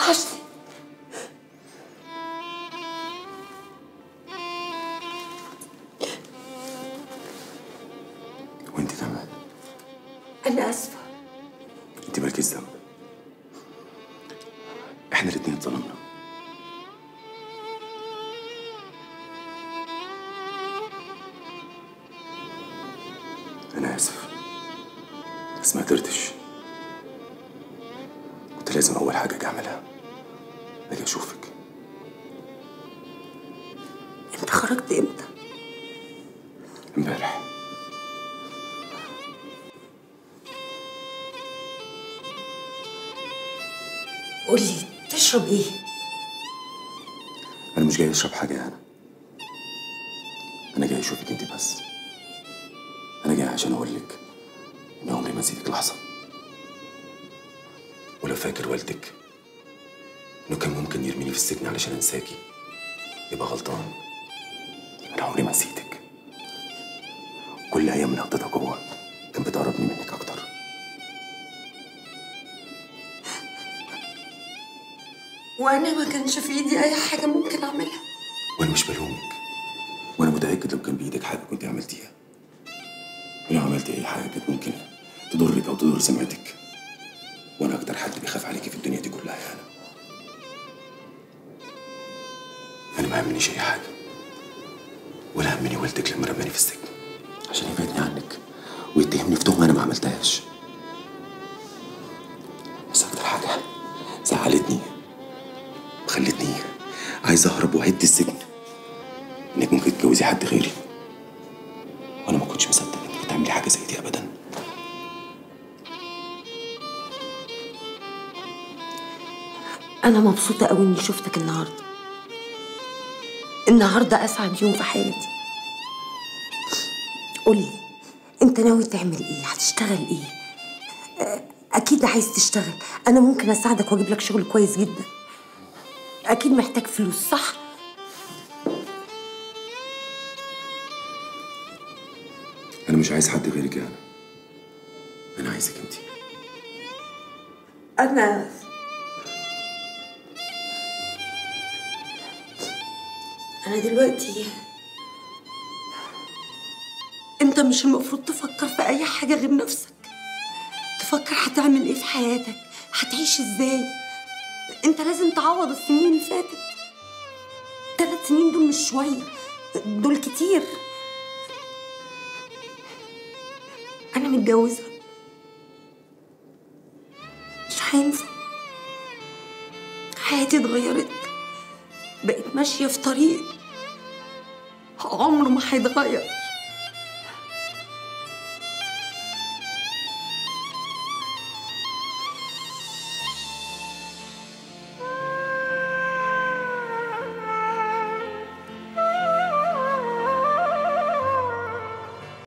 وحشني وانت كمان انا اسفه انت مالكيش ذنب احنا الاتنين اتظلمنا انا اسف بس ما قدرتش كنت لازم اول حاجه اجي اعملها اجي اشوفك انت خرجت امتى امبارح قولي تشرب ايه انا مش جاي اشرب حاجه انا انا جاي اشوفك انت بس انا جاي عشان اقول لك اني عمري ما نسيتك لحظه ولو فاكر والدك انه كان ممكن يرميني في السجن علشان انساكي يبقى غلطان انا عمري ما نسيتك كل ايام من قضيتها جوه كان بتقربني منك اكتر وانا ما كانش في ايدي اي حاجه ممكن اعملها وانا مش بلومك وانا متاكد لو كان بايدك حاجه كنت عملتيها ولو عملت اي حاجه كانت ممكن تضرك او تضر سمعتك وانا اكتر حد بيخاف عليكي في الدنيا دي كلها يا انا انا ما همنيش اي حاجه ولا همني والدك لما رماني في السجن عشان يبعدني عنك ويتهمني في تهمه انا ما عملتهاش بس اكتر حاجه زعلتني وخلتني عايز اهرب واعد السجن انك ممكن تتجوزي حد غيري وانا ما كنتش مصدق انك تعملي حاجه زي دي ابدا انا مبسوطه قوي اني شفتك النهارده النهارده اسعد يوم في حياتي قولي انت ناوي تعمل ايه هتشتغل ايه آه، اكيد عايز تشتغل انا ممكن اساعدك واجيب لك شغل كويس جدا اكيد محتاج فلوس صح انا مش عايز حد غيرك يا انا انا عايزك انت انا انا دلوقتي انت مش المفروض تفكر في اي حاجه غير نفسك تفكر هتعمل ايه في حياتك هتعيش ازاي انت لازم تعوض السنين اللي فاتت ثلاث سنين دول مش شويه دول كتير انا متجوزه مش هينفع حياتي اتغيرت بقيت ماشية في طريق عمره ما هيتغير